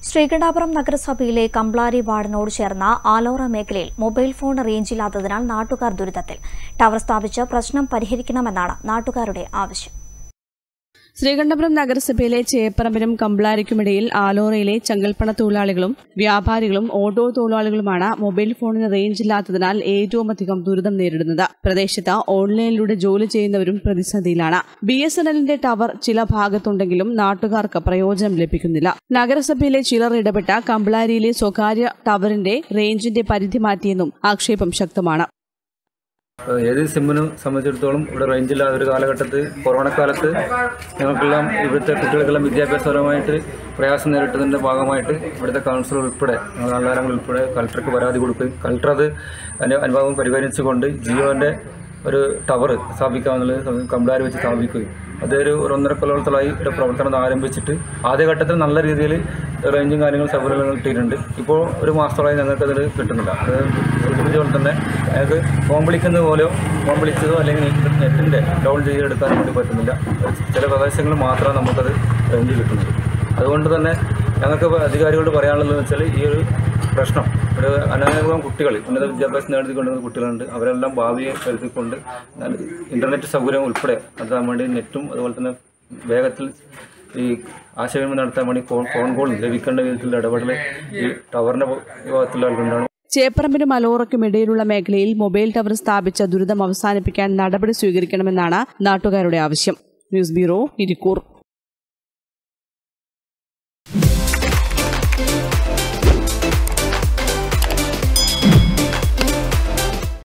ശ്രീകണ്ഠാപുരം നഗരസഭയിലെ കംപ്ലാരി വാർഡിനോട് ചേർന്ന ആലോറ മേഖലയിൽ മൊബൈൽ ഫോൺ റേഞ്ചില്ലാത്തതിനാൽ നാട്ടുകാർ ദുരിതത്തിൽ ടവർ സ്ഥാപിച്ച് പ്രശ്നം പരിഹരിക്കണമെന്നാണ് നാട്ടുകാരുടെ ആവശ്യം ശ്രീകണ്ഠപുരം നഗരസഭയിലെ ചേപ്പറമ്പിനും കമ്പ്ലാരിക്കുമിടയിൽ ആലോറയിലെ ചങ്കൽപ്പണ തൊഴിലാളികളും വ്യാപാരികളും ഓട്ടോ തൊഴിലാളികളുമാണ് മൊബൈൽ ഫോണിന് റേഞ്ച് ഇല്ലാത്തതിനാൽ ഏറ്റവും അധികം ദുരിതം നേരിടുന്നത് പ്രദേശത്ത് ഓൺലൈനിലൂടെ ജോലി ചെയ്യുന്നവരും പ്രതിസന്ധിയിലാണ് ബി എസ് എൻ എല്ലിന്റെ ടവർ ചില ഭാഗത്തുണ്ടെങ്കിലും നാട്ടുകാർക്ക് പ്രയോജനം ലഭിക്കുന്നില്ല നഗരസഭയിലെ ചിലർ ഇടപെട്ട കമ്പ്ലാരിയിലെ സ്വകാര്യ ടവറിന്റെ റേഞ്ചിന്റെ പരിധി മാറ്റിയെന്നും ആക്ഷേപം ശക്തമാണ് ഏത് സിമ്മിനും സംബന്ധിച്ചിടത്തോളം ഇവിടെ റേഞ്ചില്ലാത്ത ഒരു കാലഘട്ടത്തിൽ കൊറോണ കാലത്ത് ഞങ്ങൾക്കെല്ലാം ഇവിടുത്തെ കുട്ടികൾക്കെല്ലാം വിദ്യാഭ്യാസപരമായിട്ട് പ്രയാസം നേരിട്ടതിൻ്റെ ഭാഗമായിട്ട് ഇവിടുത്തെ കൗൺസിലർ ഉൾപ്പെടെ ഞങ്ങൾ ആൾക്കാരങ്ങൾ ഉൾപ്പെടെ കളക്ടർക്ക് പരാതി കൊടുക്കുകയും കളക്ടർ അത് അതിൻ്റെ അനുഭവം പരിപാലിച്ചുകൊണ്ട് ജിയോൻ്റെ ഒരു ടവർ സ്ഥാപിക്കാമെന്നുള്ളത് കമ്പ്ലാരി വെച്ച് സ്ഥാപിക്കുകയും അത് ഒരു ഒരു ഒന്നര കൊല്ലത്തോളമായി ഇവിടെ പ്രവർത്തനം ആരംഭിച്ചിട്ട് ആദ്യഘട്ടത്തിൽ നല്ല രീതിയിൽ റേഞ്ചും കാര്യങ്ങളും സൗകര്യങ്ങളും കിട്ടിയിട്ടുണ്ട് ഇപ്പോൾ ഒരു മാസത്തോളമായി ഞങ്ങൾക്ക് അതിൽ കിട്ടുന്നില്ല അത് സൂചിപ്പിച്ച പോലെ തന്നെ ഞങ്ങൾക്ക് ഫോൺ വിളിക്കുന്നത് പോലെയോ ഫോൺ വിളിച്ചതോ അല്ലെങ്കിൽ നെറ്റിൻ്റെ ഡൗൺ ചെയ്തെടുക്കാൻ വേണ്ടി പറ്റുന്നില്ല ചില പ്രദേശങ്ങളിൽ മാത്രമേ നമുക്കത് റേഞ്ച് കിട്ടുന്നത് അതുകൊണ്ട് തന്നെ ഞങ്ങൾക്ക് അധികാരികളോട് പറയാനുള്ളതെന്ന് വെച്ചാൽ ഈ ഒരു പ്രശ്നം ഇവിടെ അനേകം കുട്ടികൾ ഉന്നത വിദ്യാഭ്യാസം നേടിക്കൊണ്ടിരുന്ന കുട്ടികളുണ്ട് അവരെല്ലാം ഭാവിയെ കരുതിക്കൊണ്ട് ഇൻ്റർനെറ്റ് സൗകര്യം ഉൾപ്പെടെ നടത്താൻ വേണ്ടി നെറ്റും അതുപോലെ തന്നെ വേഗത്തിൽ ഈ ആശയവിനിമയം നടത്താൻ വേണ്ടി ഫോൺ ഫോൺ കോൾ ലഭിക്കേണ്ട വിധത്തിലുള്ള ഇടപെടൽ ഈ ടവറിൻ്റെ ഭാഗത്തുള്ള ആൾക്കുണ്ടാണ് ചേപ്പറമ്പിനും അലോറയ്ക്കും ഇടയിലുള്ള മേഖലയിൽ മൊബൈൽ ടവർ സ്ഥാപിച്ച ദുരിതം അവസാനിപ്പിക്കാൻ നടപടി സ്വീകരിക്കണമെന്നാണ് നാട്ടുകാരുടെ ആവശ്യം ന്യൂസ് ബ്യൂറോ ഇരിക്കൂർ